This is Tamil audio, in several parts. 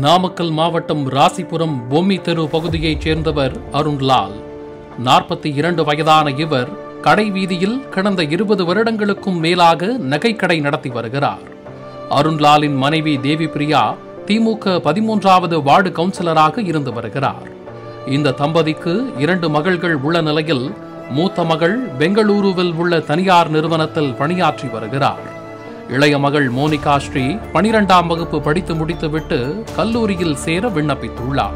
நாமக்கல் மாவட்டம் ராசிபுரம் பொம்மி தெரு பகுதியைச் சேர்ந்தவர் அருண்லால் நாற்பத்தி இரண்டு வயதான இவர் கடை வீதியில் கடந்த இருபது வருடங்களுக்கும் மேலாக நகைக்கடை நடத்தி வருகிறார் அருண்லாலின் மனைவி தேவி பிரியா திமுக பதிமூன்றாவது வார்டு கவுன்சிலராக இருந்து வருகிறார் இந்த தம்பதிக்கு இரண்டு மகள்கள் உள்ள நிலையில் மூத்த மகள் பெங்களூருவில் உள்ள தனியார் நிறுவனத்தில் பணியாற்றி வருகிறார் இளைய மகள் மோனிகா ஸ்ரீ பனிரெண்டாம் வகுப்பு படித்து முடித்துவிட்டு கல்லூரியில் சேர விண்ணப்பித்துள்ளார்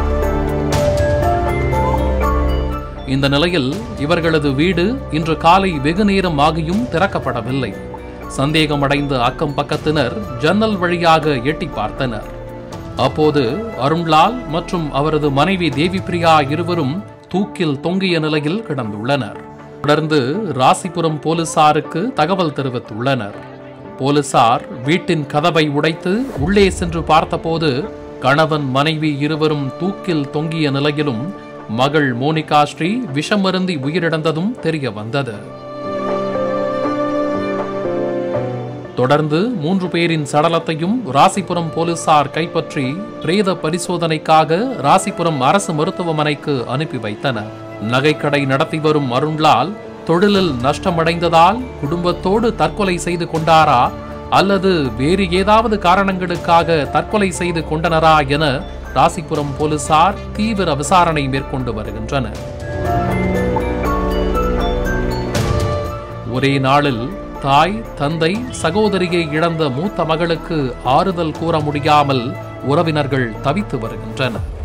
இந்த நிலையில் இவர்களது வீடு இன்று காலை வெகு நேரம் ஆகியும் திறக்கப்படவில்லை சந்தேகமடைந்த அக்கம் பக்கத்தினர் ஜன்னல் வழியாக எட்டி பார்த்தனர் அப்போது அருண்லால் மற்றும் அவரது மனைவி தேவி பிரியா இருவரும் தூக்கில் தொங்கிய நிலையில் கிடந்துள்ளனர் தொடர்ந்து ராசிபுரம் போலீசாருக்கு தகவல் தெரிவித்துள்ளனர் போலீசார் வீட்டின் கதவை உடைத்து உள்ளே சென்று பார்த்தபோது கணவன் மனைவி இருவரும் தூக்கில் தொங்கிய நிலையிலும் மகள் மோனிகா ஸ்ரீ விஷமருந்தி உயிரிழந்ததும் தெரிய வந்தது தொடர்ந்து மூன்று பேரின் சடலத்தையும் ராசிபுரம் போலீசார் கைப்பற்றி பிரேத பரிசோதனைக்காக ராசிபுரம் அரசு மருத்துவமனைக்கு அனுப்பி வைத்தனர் நகைக்கடை நடத்தி வரும் அருண்லால் தொழிலில் நஷ்டமடைந்ததால் குடும்பத்தோடு தற்கொலை செய்து கொண்டாரா அல்லது வேறு ஏதாவது காரணங்களுக்காக தற்கொலை செய்து கொண்டனரா என ராசிபுரம் போலீசார் தீவிர விசாரணை மேற்கொண்டு வருகின்றனர் ஒரே நாளில் தாய் தந்தை சகோதரியை இழந்த மூத்த மகளுக்கு ஆறுதல் கூற முடியாமல் உறவினர்கள் தவித்து வருகின்றனர்